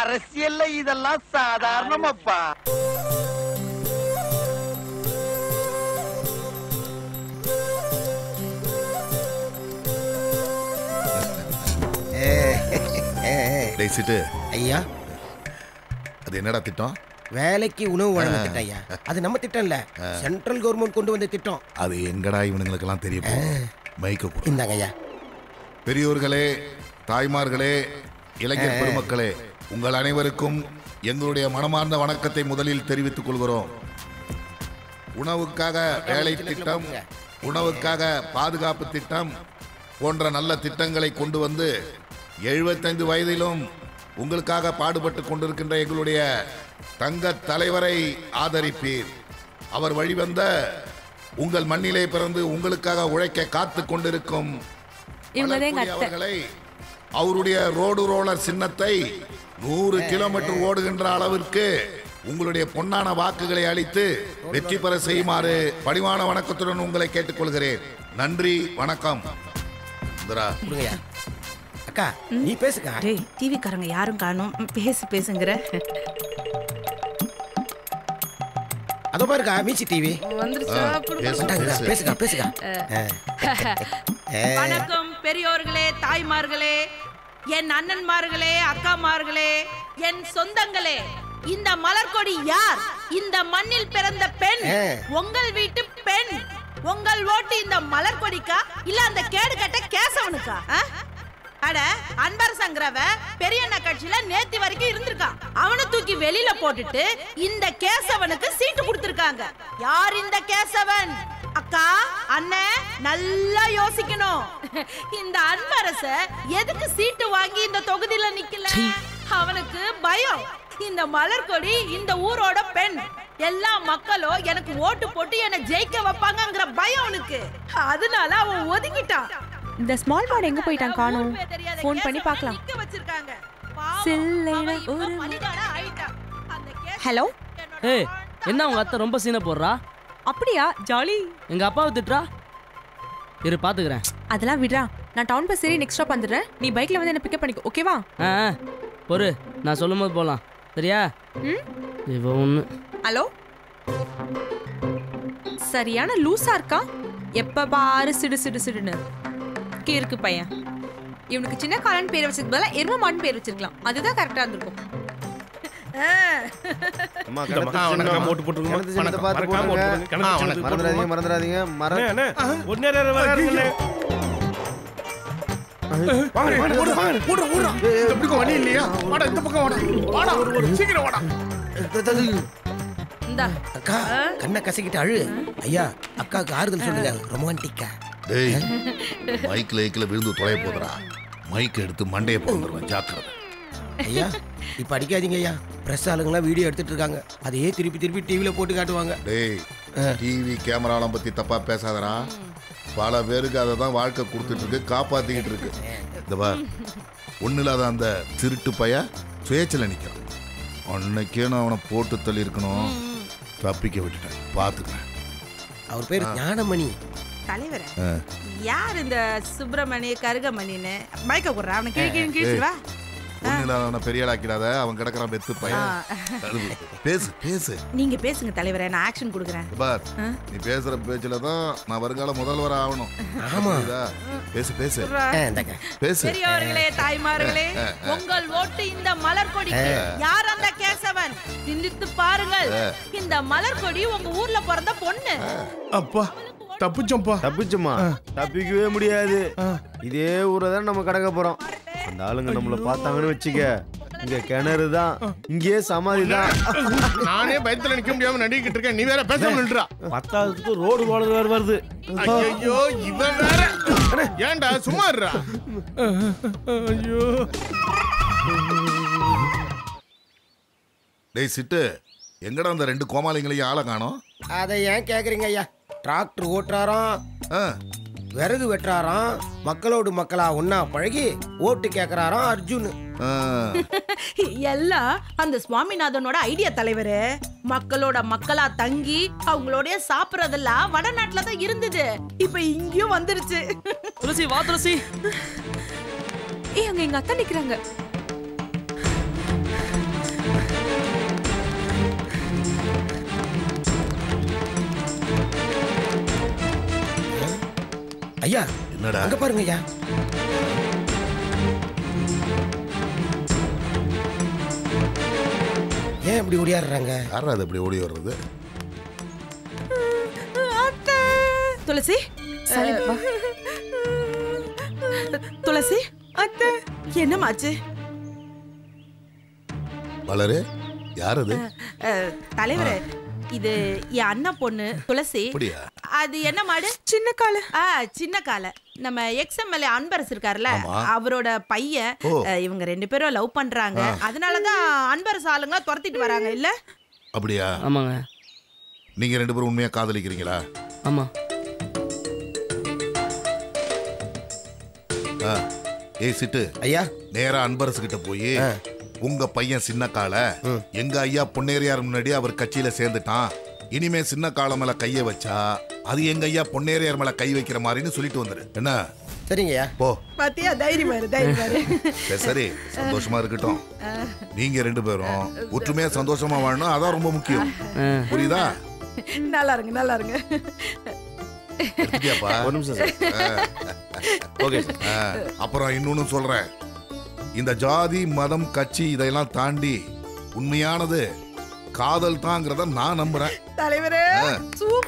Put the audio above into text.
அரசியல்ல இதெல்லாம் சாதாரணமாப்பா டேய் சிட்டு ஐயா அது என்னடா திட்டம் வேலைக்கு உணவு வழங்க திட்டம் ஐயா அது நம்ம திட்டம் இல்ல சென்ட்ரல் கவர்மெண்ட் கொண்டு வந்த திட்டம் அது எங்கடா இவனுங்களுக்கெல்லாம் தெரியும் மைக்க கொடு இந்தாங்க ஐயா பெரியோர்களே தாய்மார்களே இளைஞர் பெருமக்களே உங்கள் அனைவருக்கும் எங்களுடைய மனமார்ந்த வணக்கத்தை முதலில் தெரிவித்துக் கொள்கிறோம் உணவுக்காக வேலை திட்டம் உணவுக்காக பாதுகாப்பு திட்டம் போன்ற நல்ல திட்டங்களை கொண்டு வந்து எழுபத்தைந்து வயதிலும் உங்களுக்காக பாடுபட்டு கொண்டிருக்கின்ற எங்களுடைய தங்க தலைவரை ஆதரிப்பீர் அவர் வழிவந்த உங்கள் மண்ணிலே பிறந்து உங்களுக்காக உழைக்க காத்து கொண்டிருக்கும் இவங்கதான் எங்க மலர்கொடி அத்தை. அவர்களை அவருடைய ரோடு ரோலர் சின்னத்தை நூறு கிலோமீட்டர் ஓடுகின்ற அளவிற்கு உங்களுடைய பொன்னான வாக்குகளை அளித்து வெற்றி பெற செய்யுமாறு பணிவான வணக்கத்துடன் உங்களை கேட்டுக்கொள்கிறேன் நன்றி வணக்கம் சுந்தரா கொடுங்கய்யா அக்கா நீ பேசுக்கா டேய் டிவி காரங்க யாரும் காணும் பேசு பேசுங்கிற அதோ பாருக்கா மீச்சி டிவி வந்துருச்சா பேசு, வந்தாங்கக்கா பேசு. பேசுக்கா பேசுக்கா வணக்கம் பெரியோர்களே தாய்மார்களே என் அண்ணன்மார்களே அக்காமார்களே என் சொந்தங்களே இந்த மலர்கொடி யார் இந்த மண்ணில் பிறந்த பெண் ஆ. உங்கள் வீட்டு பெண் உங்கள் ஓட்டு இந்த மலர்கொடிக்கா இல்ல அந்த கேடு கட்ட கேசவனுக்கா ஆ? அட அன்பர் சங்கரவ பெரியண்ணா கட்சியில நேத்தி வரைக்கும் இருந்திருக்கான் அவனை தூக்கி வெளியில போட்டுட்டு இந்த கேசவனுக்கு சீட்டு கொடுத்திருக்காங்க யார் இந்த கேசவன் அக்கா அண்ணன் நல்லா யோசிக்கணும் இந்த அன்பரச எதுக்கு சீட்டு வாங்கி இந்த தொகுதியில நிக்கல அவனுக்கு பயம் இந்த மலர்கொடி இந்த ஊரோட பெண் எல்லா மக்களும் எனக்கு ஓட்டு போட்டு என்ன ஜெயிக்க வைப்பாங்கங்கிற பயம் அவனுக்கு அதனால அவன் ஒதுங்கிட்டான் இந்த ஸ்மால் மாடு எங்க போயிட்டான் காணோம் ஊருமே தெரியாத ஃபோன் பண்ணி கேசவனை பார்க்கலாம் நிக்க வச்சிருக்காங்க. பாவம், சில்லைன அவன் இப்ப ஒரு- பலிகாடா ஆயிட்டான். அந்த கேசவன் ஹலோ என்னோட ஏய் வாழ்நாள் என்ன உங்க அத்தை ரொம்ப சீனை போடுறா அப்படியா ஜாலி எங்க அப்பாவை திட்டுறா இரு பாத்துக்கிறேன் அதெல்லாம் விடுறா நான் டவுன் பஸ் ஏறி நெக்ஸ்ட் ஸ்டாப் வந்துடுறேன் நீ பைக்ல வந்து என்ன பிக்கப் பண்ணிக்கோ ஓகேவா ஆ ஆ, பொறு நான் சொல்லும் போது போலாம் சரியா ம் இவ ஒண்ணு ஹலோ சரியான லூசா இருக்கா எப்ப பாரு சிடு சிடு சிடுன்னு இருக்கு பையன் இவனுக்கு சின்ன காலன் பேர் வச்சதுக்கு பதிலா எரும மாடுன்னு பேர் வச்சிருக்கலாம் அதுதான் கரெக்டா இருந்திருக்கும் அம்மா, இந்த கிணத்து மகா சின்னம். வணக்கம் போட்டு போட்டுருங்க. கிணத்து சின்னத்தை வணக்கம். பார்த்து மறக்காம போடுங்க. போட்டுருங்க. கிணத்து ஆ, சின்னத்தை மறந்துடாதீங்க மறந்துடாதீங்க மற அண்ணே, அண்ணே, ஒரு நேரம் வராருங்கண்ணே. வாங்கண்ணே, வாங்கண்ணே, ஓடு, வாங்கண்ணே, ஓடுறா, ஓடுறா. இந்த பக்கம் வழி இல்லையா? வாடா, இந்த பக்கம் வாடா. வாடா, சீக்கிரம் வாடா. இந்தா அக்கா கண்ணை கசக்கிட்டு அழு ஐயா அக்காவுக்கு ஆறுதல் சொல்லுங்க ரொமான்டிக்கா டேய் மைக்கில் ஐக்கில் விழுந்து தொலைய போதுடா மைக் எடுத்து மண்டையை போந்துருவேன் ஜாக்கிரதை ஐயா இப்ப அடிக்காதீங்க ஐயா பிரஸ் ஆளுங்களாம் வீடியோ எடுத்துட்டு இருக்காங்க அதையே திருப்பி திருப்பி டிவில போட்டு காட்டுவாங்க டேய் டிவி கேமராலாம் பத்தி தப்பா பேசாதடா பல பேருக்கு அதை தான் வாழ்க்கை கொடுத்துட்டு இருக்கு காப்பாத்திக்கிட்டு இருக்கு இந்த பா ஒன்றும் இல்லாத அந்த திருட்டு பைய சுயேச்சில் நிற்கிறான் அன்னைக்கே நான் அவனை போட்டு தள்ளி இருக்கணும் தப்பிக்க விட்டுட்டேன் பார்த்துக்கிறேன் அவர் பேர் ஞானமணி தலைவரே யார் இந்த சுப்பிரமணிய கருகமணின்னு மயக்க கொடுறா அவனை கிழி கிழி கிழிச்சு வா ஒன்றும் இல்லாத அவனை பெரிய ஆளாக்கிடாத அவன் கிடக்குறான் பெத்து பையன் அது பேசு பேசு நீங்க பேசுங்க தலைவரே நான் ஆக்ஷன் கொடுக்குறேன் இந்த பார் நீ பேசுற பேச்சுல தான் நான் வருங்கால முதல்வர் ஆகணும் ஆமா. புரியுதா? பேசு பேசு ஆ, இந்தாங்க பேசு பெரியவர்களே தாய்மார்களே உங்கள் ஓட்டு இந்த மலர் கொடிக்கு யார் அந்த கேசவன் சிந்தித்து பாருங்கள் இந்த மலர் கொடி உங்க ஊர்ல பிறந்த பொண்ணு அப்பா தப்பிச்சோம்ப்பா தப்பிச்சுமா தப்பிக்கவே முடியாது இதே ஊரை தான் நம்ம கடக்க போறோம் அந்த ஆளுங்க நம்மள பார்த்தாங்கன்னு வச்சுக்க இங்க கிணறு தான் இங்கேயே சமாதி தான் நானே பயத்துல நிக்க முடியாம நடிக்கிட்டு இருக்கேன் நீ வேற பேசாம நில்றா பத்தாவதுக்கு ரோடு ரோலர் வேறு வருது ஐயோ இவன் வேற ஏன்டா சும்மா இருடா ஐயோ டேய் சிட்டு எங்கடா அந்த ரெண்டு கோமாளிங்களையும் ஆளை காணோம் அதை ஏன் கேக்குறீங்க ஐயா டிராக்டர் ஓட்டுறாராம் ஆ, விறகு வெட்டுறாராம் மக்களோடு மக்களா ஒன்னா பழகி ஓட்டு கேக்குறாராம் அர்ஜுன் ஆ. எல்லாம் அந்த சுவாமிநாதனோட ஐடியா தலைவரு மக்களோட மக்களா தங்கி அவங்களோட சாப்பிடறதெல்லாம் வடநாட்டுல தான் இருந்தது இப்ப இங்கேயும் வந்துருச்சு துளசி வா துளசி ஏய் அங்க எங்க அத்தை நிக்கிறாங்க ஐயா என்னடா அங்க பாருங்க ஐயா ஏன் இப்படி ஓடியாடுறாங்க யாரா அது இப்படி ஓடி வர்றது துளசி துளசி அத்தை என்னமாச்சு வளரு யார் அது அஹ், தலைவரே இது என் அண்ணன் பொண்ணு துளசி அப்படியா அது என்ன மாடு சின்ன கால ஆ சின்ன கால நம்ம எக்ஸ்எம்எல்ஏ அன்பரசு இருக்காருல்ல ஆமா. அவரோட பையன் ஓ. அஹ், இவங்க ரெண்டு பேரும் லவ் பண்றாங்க அதனாலதான் அன்பரசு ஆளுங்க துரத்திட்டு வராங்க இல்ல அப்படியா ஆமாங்க நீங்க ரெண்டு பேரும் உண்மையா காதலிக்கிறீங்களா ஆமாம் ஆ. ஏய் சிட்டு ஐயா நேரா அன்பரசு கிட்ட போய் உங்க பையன் சின்ன கால எங்க ஐயா பொன்னேரியார் முன்னாடி அவர் கட்சியில சேர்ந்துட்டான் இனிமே சின்ன கால மேல கைய வச்சா அது எங்க ஐயா பொன்னேரியார் மேல கை வைக்கிற மாதிரின்னு சொல்லிட்டு வந்துரு என்ன சரிங்க ஐயா போ பாத்தியா தைரியம் பாரு தைரியம் பாரு சரி, சரி சந்தோஷமா இருக்கட்டும் நீங்க ரெண்டு பேரும் ஒற்றுமையா சந்தோஷமா வாழணும் அதான் ரொம்ப முக்கியம் புரியுதா நல்லா இருங்க நல்லா இருங்க எடுத்துட்டியாப்பா? ஒரு நிமிஷம் சார் ஓகே சார் ஆ, அப்புறம் இன்னொன்னு சொல்றேன் இந்த ஜாதி மதம் கட்சி இதையெல்லாம் தாண்டி உண்மையானது காதல் தாங்கிறத நான் நம்புறேன் தலைவரே ஆ. சூப்பர்